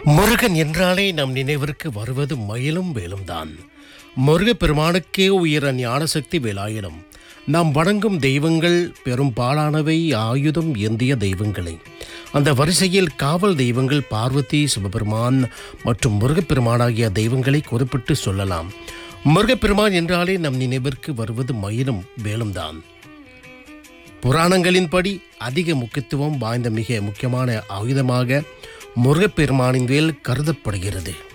முருகன் என்றாலே நம் நினைவிற்கு வருவது மயிலும் வேலும் தான் முருகப்பெருமானுக்கே உயர ஞானசக்தி வேலாயுதம் நாம் வணங்கும் தெய்வங்கள் பெரும்பாலானவை ஆயுதம் ஏந்திய தெய்வங்களே அந்த வரிசையில் காவல் தெய்வங்கள் பார்வதி சிவபெருமான் மற்றும் முருகப்பெருமானாகிய தெய்வங்களை குறிப்பிட்டு சொல்லலாம் முருகப்பெருமான் என்றாலே நம் நினைவிற்கு வருவது மயிலும் வேலும் தான் புராணங்களின்படி அதிக முக்கியத்துவம் வாய்ந்த மிக முக்கியமான ஆயுதமாக முருகப்பெருமானின் வேல் கருதப்படுகிறது